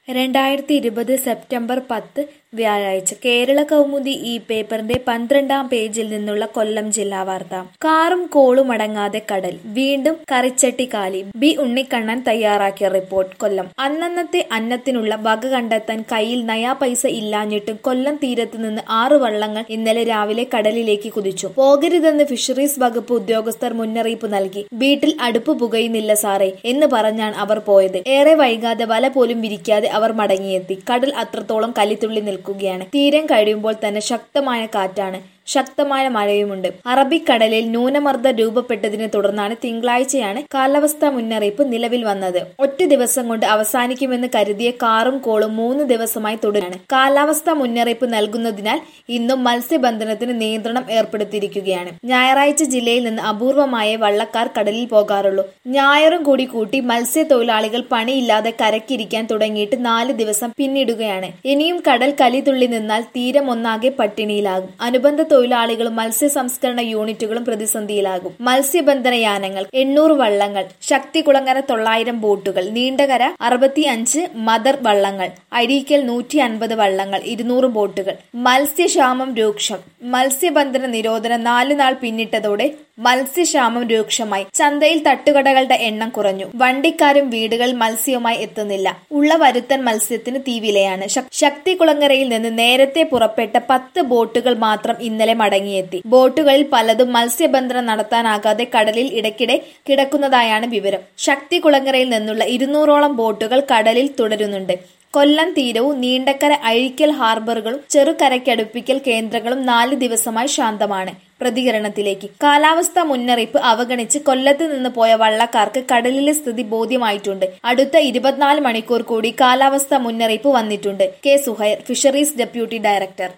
രണ്ടായിരത്തി ഇരുപത് സെപ്റ്റംബർ പത്ത് വ്യാഴാഴ്ച കേരള കൗമുദി ഈ പേപ്പറിന്റെ പന്ത്രണ്ടാം പേജിൽ നിന്നുള്ള കൊല്ലം ജില്ലാ വാർത്ത കാറും കോളും അടങ്ങാതെ കടൽ വീണ്ടും കറിച്ചട്ടി കാലി ബി ഉണ്ണിക്കണ്ണൻ തയ്യാറാക്കിയ റിപ്പോർട്ട് കൊല്ലം അന്നന്നത്തെ അന്നത്തിനുള്ള വക കണ്ടെത്താൻ കയ്യിൽ നയാ പൈസ ഇല്ലാഞ്ഞിട്ടും കൊല്ലം തീരത്ത് നിന്ന് ആറ് വള്ളങ്ങൾ ഇന്നലെ രാവിലെ കടലിലേക്ക് കുതിച്ചു പോകരുതെന്ന് ഫിഷറീസ് വകുപ്പ് ഉദ്യോഗസ്ഥർ മുന്നറിയിപ്പ് നൽകി വീട്ടിൽ അടുപ്പ് പുകയുന്നില്ല സാറേ എന്ന് പറഞ്ഞാണ് അവർ പോയത് ഏറെ വൈകാതെ വല പോലും വിരിക്കാതെ അവർ മടങ്ങിയെത്തി കടൽ അത്രത്തോളം കലിത്തുള്ളി നിൽക്കുകയാണ് തീരം കഴിയുമ്പോൾ തന്നെ ശക്തമായ കാറ്റാണ് ശക്തമായ മഴയുമുണ്ട് അറബിക്കടലിൽ ന്യൂനമർദ്ദം രൂപപ്പെട്ടതിനെ തുടർന്നാണ് തിങ്കളാഴ്ചയാണ് കാലാവസ്ഥാ മുന്നറിയിപ്പ് നിലവിൽ വന്നത് ഒറ്റ ദിവസം കൊണ്ട് അവസാനിക്കുമെന്ന് കരുതിയ കാറും കോളും മൂന്ന് ദിവസമായി തുടരാണ് കാലാവസ്ഥാ മുന്നറിയിപ്പ് നൽകുന്നതിനാൽ ഇന്നും മത്സ്യബന്ധനത്തിന് നിയന്ത്രണം ഏർപ്പെടുത്തിയിരിക്കുകയാണ് ഞായറാഴ്ച ജില്ലയിൽ നിന്ന് അപൂർവമായ വള്ളക്കാർ കടലിൽ പോകാറുള്ളൂ ഞായറും കൂടി കൂട്ടി മത്സ്യത്തൊഴിലാളികൾ പണിയില്ലാതെ കരക്കിരിക്കാൻ തുടങ്ങിയിട്ട് നാല് ദിവസം പിന്നിടുകയാണ് ഇനിയും കടൽ കലിതുള്ളി നിന്നാൽ തീരം ഒന്നാകെ പട്ടിണിയിലാകും അനുബന്ധ തൊഴിലാളികളും മത്സ്യ സംസ്കരണ യൂണിറ്റുകളും പ്രതിസന്ധിയിലാകും മത്സ്യബന്ധന യാനങ്ങൾ എണ്ണൂറ് വള്ളങ്ങൾ ശക്തികുളങ്ങര തൊള്ളായിരം ബോട്ടുകൾ നീണ്ടകര അറുപത്തി അഞ്ച് മദർ വള്ളങ്ങൾ അരീക്കൽ നൂറ്റി അൻപത് വള്ളങ്ങൾ ഇരുന്നൂറ് ബോട്ടുകൾ മത്സ്യക്ഷാമം രൂക്ഷം മത്സ്യബന്ധന നിരോധനം നാല് നാൾ പിന്നിട്ടതോടെ മത്സ്യക്ഷാമം രൂക്ഷമായി ചന്തയിൽ തട്ടുകടകളുടെ എണ്ണം കുറഞ്ഞു വണ്ടിക്കാരും വീടുകൾ മത്സ്യവുമായി എത്തുന്നില്ല ഉള്ള വരുത്തൻ മത്സ്യത്തിന് തീവിലയാണ് ശക്തികുളങ്ങരയിൽ നിന്ന് നേരത്തെ പുറപ്പെട്ട പത്ത് ബോട്ടുകൾ മാത്രം ഇന്നലെ മടങ്ങിയെത്തി ബോട്ടുകളിൽ പലതും മത്സ്യബന്ധനം നടത്താനാകാതെ കടലിൽ ഇടയ്ക്കിടെ കിടക്കുന്നതായാണ് വിവരം ശക്തികുളങ്ങരയിൽ നിന്നുള്ള ഇരുന്നൂറോളം ബോട്ടുകൾ കടലിൽ തുടരുന്നുണ്ട് കൊല്ലം തീരവും നീണ്ടക്കര അഴിക്കൽ ഹാർബറുകളും ചെറുകരയ്ക്കടുപ്പിക്കൽ കേന്ദ്രങ്ങളും നാല് ദിവസമായി ശാന്തമാണ് പ്രതികരണത്തിലേക്ക് കാലാവസ്ഥാ മുന്നറിയിപ്പ് അവഗണിച്ച് കൊല്ലത്ത് നിന്ന് പോയ വള്ളക്കാർക്ക് കടലിലെ സ്ഥിതി ബോധ്യമായിട്ടുണ്ട് അടുത്ത ഇരുപത്തിനാല് മണിക്കൂർ കൂടി കാലാവസ്ഥാ മുന്നറിയിപ്പ് വന്നിട്ടുണ്ട് K Suhair fisheries deputy director